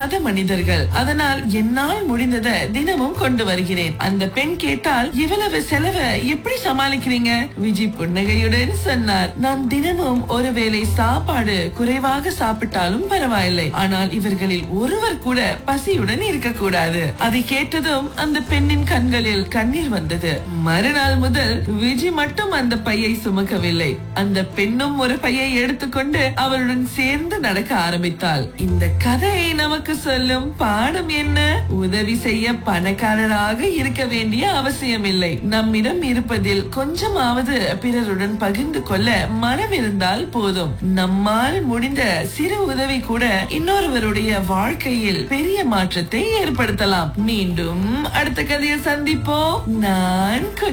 இல்லாத மனிதர்கள் அதனால் என்னால் முடிந்ததை தினமும் கொண்டு வருகிறேன் அந்த பெண் கேட்டால் இவ்வளவு செலவை எப்படி சமாளிக்கிறீங்க விஜய் புன்னகையுடன் சொன்னார் நான் தினமும் ஒருவேளை சாப்பாடு குறைவாக சாப்பிட்டாலும் பரவாயில்லை ஆனால் இவர்களில் ஒருவர் கூட பசியுடன் இருக்கக்கூடாது அதை கேட்டதும் அந்த பெண்ணின் கண்களில் கண்ணீர் வந்தது மறுநாள் முதல் விஜய் மட்டும் அந்த பையை சுமக்கவில்லை அந்த பெண்ணும் ஒரு பையை எடுத்துக்கொண்டு அவருடன் சேர்ந்து நடக்க ஆரம்பித்தாள் இந்த கதை நமக்கு சொல்லும் பாடம் என்ன உதவி செய்ய பணக்காரராக இருக்க வேண்டிய அவசியம் இல்லை நம்மிடம் இருப்பதில் கொஞ்சமாவது பிறருடன் பகிர்ந்து கொள்ள மனம் இருந்தால் போதும் நம்மால் முடிந்த சிறு உதவி கூட இன்னொருவருடைய வாழ்க்கையில் பெரிய மாற்றத்தை ஏற்படுத்தலாம் மீண்டும் அடுத்த கதையை சந்திப்போம் நான்